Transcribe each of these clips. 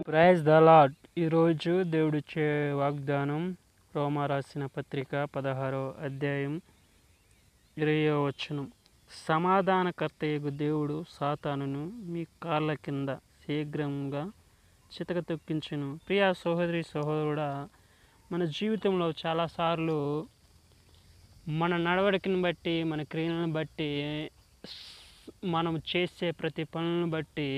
praise the lord ఈరోజు దేవుడిచ్చే వాగ్దానం రోమా రాసిన పత్రిక పదహారో అధ్యాయం ఇరవయో వచనం సమాధానకర్తయగు దేవుడు సాతానును మీ కాళ్ళ కింద శీఘ్రంగా చితక తొక్కించును ప్రియా సహోదరి సహోదరుడా మన జీవితంలో చాలాసార్లు మన నడవడికను బట్టి మన క్రియలను బట్టి మనం చేసే ప్రతి పనులను బట్టి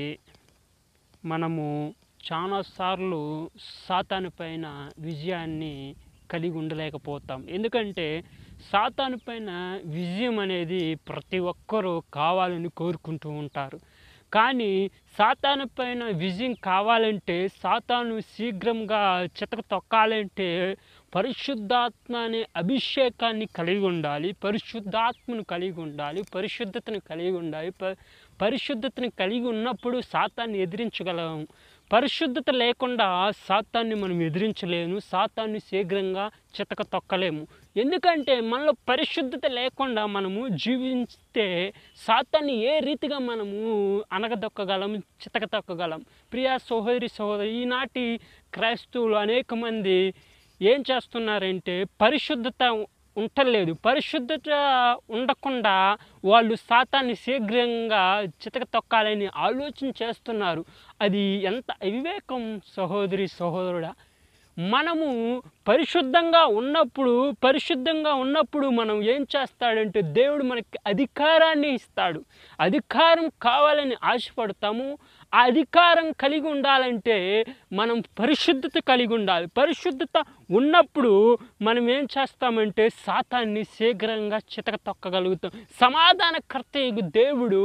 మనము చాలాసార్లు సాతాను పైన విజయాన్ని కలిగి ఉండలేకపోతాం ఎందుకంటే సాతాను పైన విజయం అనేది ప్రతి ఒక్కరూ కావాలని కోరుకుంటూ ఉంటారు కానీ సాతాను పైన విజయం కావాలంటే సాతాను శీఘ్రంగా చితక తొక్కాలంటే పరిశుద్ధాత్మ అనే అభిషేకాన్ని కలిగి ఉండాలి పరిశుద్ధాత్మను కలిగి ఉండాలి పరిశుద్ధతను కలిగి ఉండాలి ప పరిశుద్ధతను కలిగి ఉన్నప్పుడు సాతాన్ని ఎదిరించగలం పరిశుద్ధత లేకుండా సాతాన్ని మనం ఎదిరించలేము సాతాన్ని శీఘ్రంగా చితక తొక్కలేము ఎందుకంటే మనలో పరిశుద్ధత లేకుండా మనము జీవిస్తే సాతాన్ని ఏ రీతిగా మనము అనగదొక్కగలం చితక తొక్కగలం ప్రియా సహోదరి సహోదరి ఈనాటి క్రైస్తవులు అనేక మంది ఏం చేస్తున్నారంటే పరిశుద్ధత ఉండలేదు పరిశుద్ధత ఉండకుండా వాళ్ళు శాతాన్ని శీఘ్రంగా చితక తొక్కాలని ఆలోచన చేస్తున్నారు అది ఎంత అవివేకం సహోదరి సహోదరుడా మనము పరిశుద్ధంగా ఉన్నప్పుడు పరిశుద్ధంగా ఉన్నప్పుడు మనం ఏం చేస్తాడంటే దేవుడు మనకి అధికారాన్ని ఇస్తాడు అధికారం కావాలని ఆశపడతాము ఆ అధికారం కలిగి ఉండాలంటే మనం పరిశుద్ధత కలిగి ఉండాలి పరిశుద్ధత ఉన్నప్పుడు మనం ఏం చేస్తామంటే సాతాన్ని శీఘ్రంగా చితక తొక్కగలుగుతాం సమాధానకర్త దేవుడు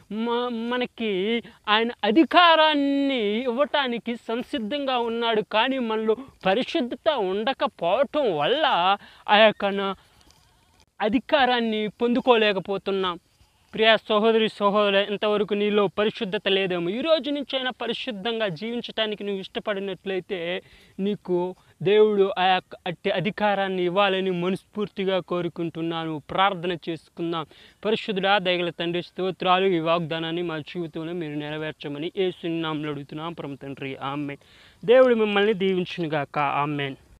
మనకి ఆయన అధికారాన్ని ఇవ్వటానికి సంసిద్ధంగా ఉన్నాడు కానీ మనలో పరిశుద్ధత ఉండకపోవటం వల్ల ఆ యొక్క అధికారాన్ని పొందుకోలేకపోతున్నాం ప్రియ సహోదరి సహోదరు ఇంతవరకు నీలో పరిశుద్ధత లేదేమో ఈ రోజు నుంచైనా పరిశుద్ధంగా జీవించడానికి నువ్వు ఇష్టపడినట్లయితే నీకు దేవుడు ఆ యొక్క అట్టి అధికారాన్ని ఇవ్వాలని మనస్ఫూర్తిగా కోరుకుంటున్నాను ప్రార్థన చేసుకుందాం పరిశుద్ధుడా దయగల తండ్రి స్తోత్రాలు ఈ వాగ్దానాన్ని మా జీవితంలో మీరు నెరవేర్చమని ఏ సున్నాంలో అడుగుతున్నాం పరమ తండ్రి ఆమెన్ దేవుడు మిమ్మల్ని దీవించునుగాక ఆమెన్